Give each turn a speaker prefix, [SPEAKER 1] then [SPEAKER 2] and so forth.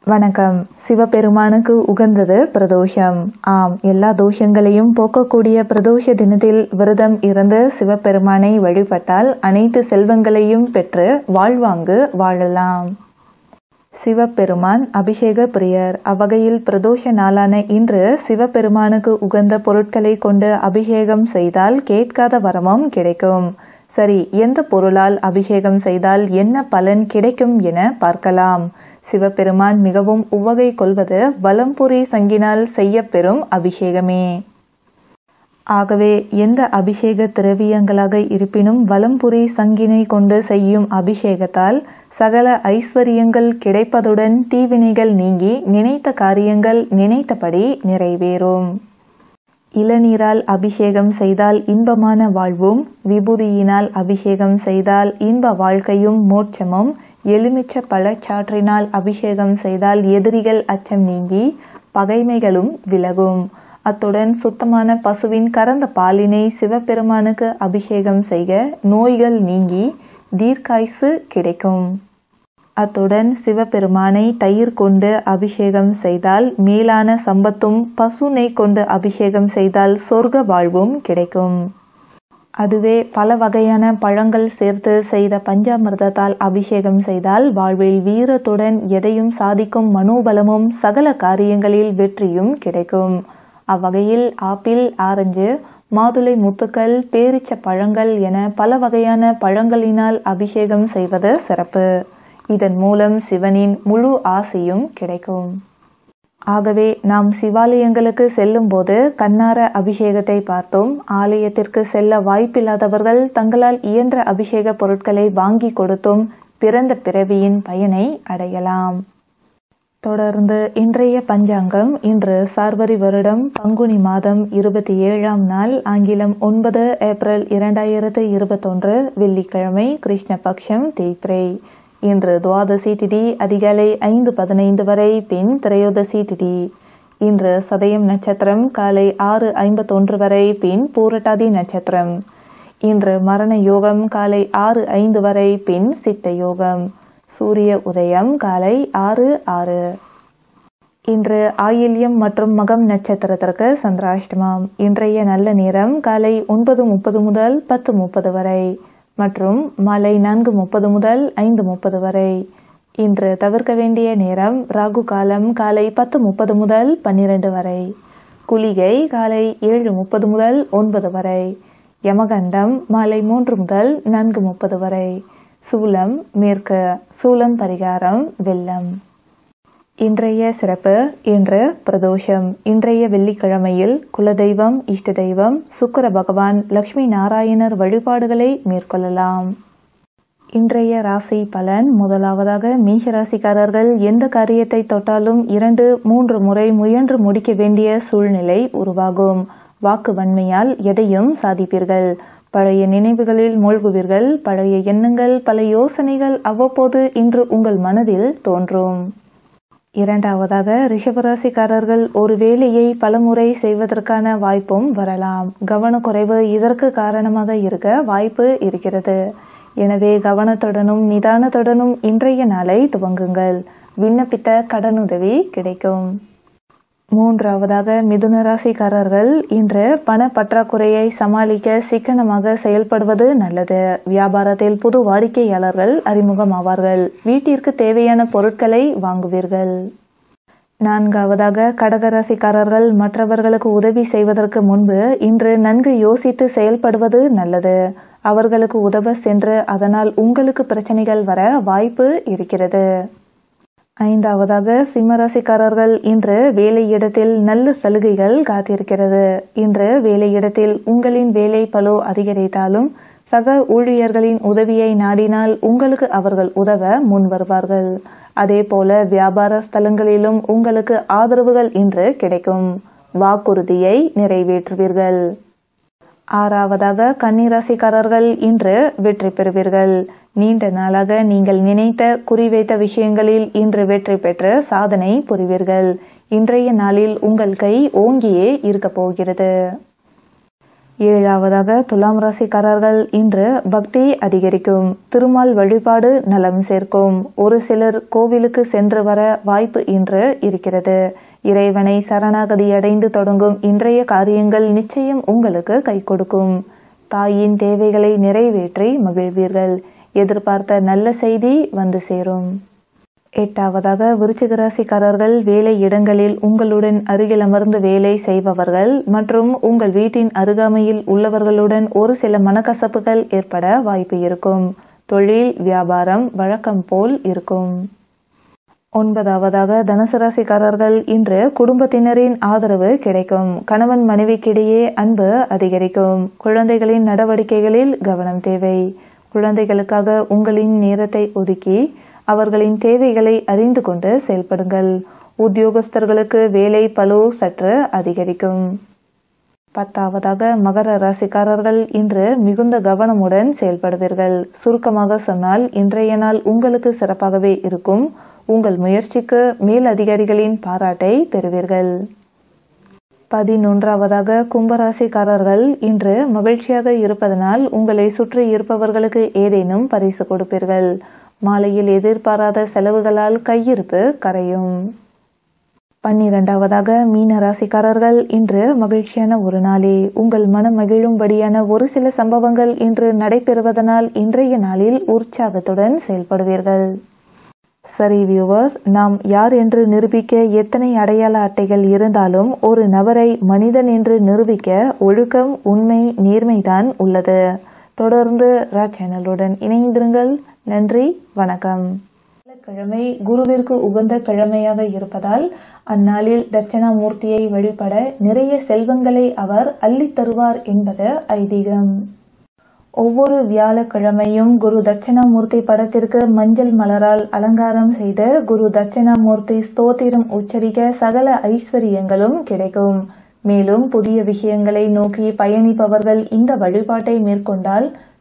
[SPEAKER 1] வணக்கம் சிவபெருமானுக்கு உகந்தது பிரதோஷம் ஆம் எல்லா தோஷங்களையும் போக்கக்கூடிய பிரதோஷ தினத்தில் விரதம் இருந்து சிவபெருமானை வழிபட்டால் அனைத்து செல்வங்களையும் பெற்று வாழ்வாங்கு வாழலாம் சிவபெருமான் அபிஷேக பிரியர் அவ்வகையில் பிரதோஷ நாளான இன்று சிவபெருமானுக்கு உகந்த பொருட்களை கொண்டு அபிஷேகம் செய்தால் கேட்காத வரமும் கிடைக்கும் சரி எந்த பொருளால் அபிஷேகம் செய்தால் என்ன பலன் கிடைக்கும் என பார்க்கலாம் சிவபெருமான் மிகவும் உவகை கொள்வது வலம்புரி சங்கினால் செய்யப்பெறும் அபிஷேகமே ஆகவே எந்த அபிஷேக திரவியங்களாக இருப்பினும் வலம்புரி சங்கினை கொண்டு செய்யும் அபிஷேகத்தால் சகல ஐஸ்வர்யங்கள் கிடைப்பதுடன் தீவினைகள் நீங்கி நினைத்த காரியங்கள் நினைத்தபடி நிறைவேறும் இளநீரால் அபிஷேகம் செய்தால் இன்பமான வாழ்வும் விபூதியினால் அபிஷேகம் செய்தால் இன்ப வாழ்க்கையும் மோட்சமும் எலுமிச்ச பழச்சாற்றினால் அபிஷேகம் செய்தால் எதிரிகள் அச்சம் நீங்கி பகைமைகளும் விலகும் அத்துடன் சுத்தமான பசுவின் கறந்த பாலினை சிவபெருமானுக்கு அபிஷேகம் செய்க நோய்கள் நீங்கி தீர்க்காய்சு கிடைக்கும் அத்துடன் சிவபெருமானை தயிர் கொண்டு அபிஷேகம் செய்தால் மேலான சம்பத்தும் பசுனை கொண்டு அபிஷேகம் செய்தால் சொர்க்க வாழ்வும் கிடைக்கும் அதுவே பல வகையான பழங்கள் சேர்த்து செய்த பஞ்சாமிர்தத்தால் அபிஷேகம் செய்தால் வாழ்வில் வீரத்துடன் எதையும் சாதிக்கும் மனோபலமும் சகல காரியங்களில் வெற்றியும் கிடைக்கும் அவ்வகையில் ஆப்பிள் ஆரஞ்சு மாதுளை முத்துக்கள் பேரிச்ச பழங்கள் என பல வகையான பழங்களினால் அபிஷேகம் செய்வது சிறப்பு இதன் மூலம் சிவனின் முழு ஆசையும் கிடைக்கும் ஆகவே நாம் சிவாலயங்களுக்கு செல்லும் போது கண்ணார அபிஷேகத்தை பார்த்தோம் ஆலயத்திற்கு செல்ல வாய்ப்பில்லாதவர்கள் தங்களால் இயன்ற அபிஷேக பொருட்களை வாங்கி கொடுத்தும் பிறந்த பிறவியின் பயனை அடையலாம் தொடர்ந்து இன்றைய பஞ்சாங்கம் இன்று சார்வரி வருடம் பங்குனி மாதம் இருபத்தி ஏழாம் நாள் ஆங்கிலம் ஒன்பது ஏப்ரல் இரண்டாயிரத்து இருபத்தொன்று வெள்ளிக்கிழமை கிருஷ்ணபக்ஷம் தேய்பிரை இன்று துவாதசி திதி அதிகாலை ஐந்து பதினைந்து வரை பின் திரையோதசி திதி இன்று சதயம் நட்சத்திரம் காலை ஆறு ஐம்பத்தொன்று வரை பின் பூரட்டாதி நட்சத்திரம் இன்று மரண யோகம் காலை ஆறு ஐந்து வரை பின் சித்த யோகம் சூரிய உதயம் காலை ஆறு ஆறு இன்று ஆயில்யம் மற்றும் மகம் நட்சத்திரத்திற்கு சந்திராஷ்டமம் இன்றைய நல்ல நேரம் காலை ஒன்பது முப்பது முதல் பத்து முப்பது வரை மற்றும் மாலை நான்கு முப்பது முதல் ஐந்து முப்பது வரை இன்று தவிர்க்க வேண்டிய நேரம் ராகு காலம் காலை பத்து முப்பது முதல் பன்னிரண்டு வரை குளிகை காலை ஏழு முப்பது முதல் ஒன்பது வரை யமகண்டம் மாலை மூன்று முதல் நான்கு முப்பது வரை சூலம் மேற்கு சூலம் பரிகாரம் வெள்ளம் இன்றைய சிறப்பு இன்று பிரதோஷம் இன்றைய வெள்ளிக்கிழமையில் குலதெய்வம் இஷ்ட தெய்வம் சுக்கர பகவான் லக்ஷ்மி நாராயணர் வழிபாடுகளை மேற்கொள்ளலாம் இன்றைய ராசி பலன் முதலாவதாக மீசராசிக்காரர்கள் எந்த காரியத்தை தொட்டாலும் இரண்டு மூன்று முறை முயன்று முடிக்க வேண்டிய சூழ்நிலை உருவாகும் வாக்கு வன்மையால் எதையும் சாதிப்பீர்கள் பழைய நினைவுகளில் மூழ்குவீர்கள் பழைய எண்ணங்கள் பல யோசனைகள் அவ்வப்போது இன்று உங்கள் மனதில் தோன்றும் இரண்டாவதாக ரிஷபராசிக்காரர்கள் ஒரு வேலையை பலமுறை செய்வதற்கான வாய்ப்பும் வரலாம் கவனக்குறைவு இதற்கு காரணமாக இருக்க வாய்ப்பு இருக்கிறது எனவே கவனத்துடனும் நிதானத்துடனும் இன்றைய நாளை துவங்குங்கள் விண்ணப்பித்த கடனுதவி கிடைக்கும் மூன்றாவதாக மிதுன ராசிக்காரர்கள் இன்று பண பற்றாக்குறையை சமாளிக்க சிக்கனமாக செயல்படுவது நல்லது வியாபாரத்தில் புது வாடிக்கையாளர்கள் அறிமுகமாவார்கள் வீட்டிற்கு தேவையான பொருட்களை வாங்குவீர்கள் நான்காவதாக கடகராசிக்காரர்கள் மற்றவர்களுக்கு உதவி செய்வதற்கு முன்பு இன்று நன்கு யோசித்து செயல்படுவது நல்லது அவர்களுக்கு உதவ சென்று அதனால் உங்களுக்கு பிரச்சனைகள் வர வாய்ப்பு இருக்கிறது ஐந்தாவதாக சிம்மராசிக்காரர்கள் இன்று வேலையிடத்தில் நல்ல சலுகைகள் காத்திருக்கிறது இன்று வேலையிடத்தில் உங்களின் வேலை பளு அதிகரித்தாலும் சக ஊழியர்களின் உதவியை நாடினால் உங்களுக்கு அவர்கள் உதவ முன் வருவார்கள் அதே போல வியாபார ஸ்தலங்களிலும் உங்களுக்கு ஆதரவுகள் இன்று கிடைக்கும் வாக்குறுதியை நிறைவேற்றுவீர்கள் ஆறாவதாக கன்னிராசிக்காரர்கள் இன்று வெற்றி பெறுவீர்கள் நீண்ட நாளாக நீங்கள் நினைத்த குறிவைத்த விஷயங்களில் இன்று வெற்றி பெற்று சாதனை புரிவீர்கள் இன்றைய நாளில் உங்கள் கை ஓங்கியே இருக்க போகிறது ஏழாவதாக துலாம் ராசிக்காரர்கள் இன்று பக்தி அதிகரிக்கும் திருமால் வழிபாடு நலம் சேர்க்கும் ஒரு சிலர் கோவிலுக்கு சென்று வர வாய்ப்பு இன்று இருக்கிறது இறைவனை சரணாகதி அடைந்து தொடங்கும் இன்றைய காரியங்கள் நிச்சயம் உங்களுக்கு கை கொடுக்கும் தாயின் தேவைகளை நிறைவேற்றி மகிழ்வீர்கள் எதிர்பார்த்த நல்ல செய்தி வந்து சேரும் எட்டாவதாக விருச்சிக ராசிக்காரர்கள் வேலை இடங்களில் உங்களுடன் அருகில் அமர்ந்து வேலை செய்பவர்கள் மற்றும் உங்கள் வீட்டின் அருகாமையில் உள்ளவர்களுடன் ஒரு சில மனக்கசப்புகள் ஏற்பட வாய்ப்பு இருக்கும் தொழில் வியாபாரம் வழக்கம் போல் இருக்கும் ஒன்பதாவதாக தனுசு ராசிக்காரர்கள் இன்று குடும்பத்தினரின் ஆதரவு கிடைக்கும் கணவன் மனைவிக்கிடையே அன்பு அதிகரிக்கும் குழந்தைகளின் நடவடிக்கைகளில் கவனம் தேவை குழந்தைகளுக்காக உங்களின் நேரத்தை ஒதுக்கி அவர்களின் தேவைகளை அறிந்து கொண்டு செயல்படுங்கள் உத்தியோகஸ்தர்களுக்கு வேலை பளு சற்று அதிகரிக்கும் பத்தாவதாக மகர ராசிக்காரர்கள் இன்று மிகுந்த கவனமுடன் செயல்படுவீர்கள் சுருக்கமாக சொன்னால் இன்றைய நாள் உங்களுக்கு சிறப்பாகவே இருக்கும் உங்கள் முயற்சிக்கு மேல் அதிகாரிகளின் பாராட்டை பெறுவீர்கள் பதினொன்றாவதாக கும்பராசிக்காரர்கள் இன்று மகிழ்ச்சியாக இருப்பதனால் உங்களை சுற்றி இருப்பவர்களுக்கு ஏதேனும் பரிசு கொடுப்பீர்கள் மாலையில் எதிர்பாராத செலவுகளால் கையிருப்பு கரையும் பன்னிரண்டாவதாக மீன ராசிக்காரர்கள் இன்று மகிழ்ச்சியான ஒரு நாளே உங்கள் மனம் மகிழும்படியான ஒரு சில சம்பவங்கள் இன்று நடைபெறுவதனால் இன்றைய நாளில் உற்சாகத்துடன் செயல்படுவீர்கள் சரி வியூவர்ஸ் நாம் யார் என்று நிரூபிக்க எத்தனை அடையாள அட்டைகள் இருந்தாலும் ஒரு நபரை மனிதன் என்று நிரூபிக்க ஒழுக்கம் உண்மை நேர்மைதான் உள்ளது தொடர்ந்து ரா சேனலுடன் இணைந்திருங்கள் நன்றி வணக்கம் கிழமை குருவிற்கு உகந்த கிழமையாக இருப்பதால் அந்நாளில் தட்சணாமூர்த்தியை வழிபட நிறைய செல்வங்களை அவர் அள்ளித் தருவார் என்பது ஐதீகம் ஒவ்வொரு வியாழக்கிழமையும் குரு தட்சிணாமூர்த்தி படத்திற்கு மஞ்சள் மலரால் அலங்காரம் செய்து குரு தட்சிணாமூர்த்தி ஸ்தோத்திரம் உச்சரிக்க சகல ஐஸ்வர்யங்களும் கிடைக்கும் மேலும் புதிய விஷயங்களை நோக்கி பயணிப்பவர்கள் இந்த வழிபாட்டை மேற்கொண்டால்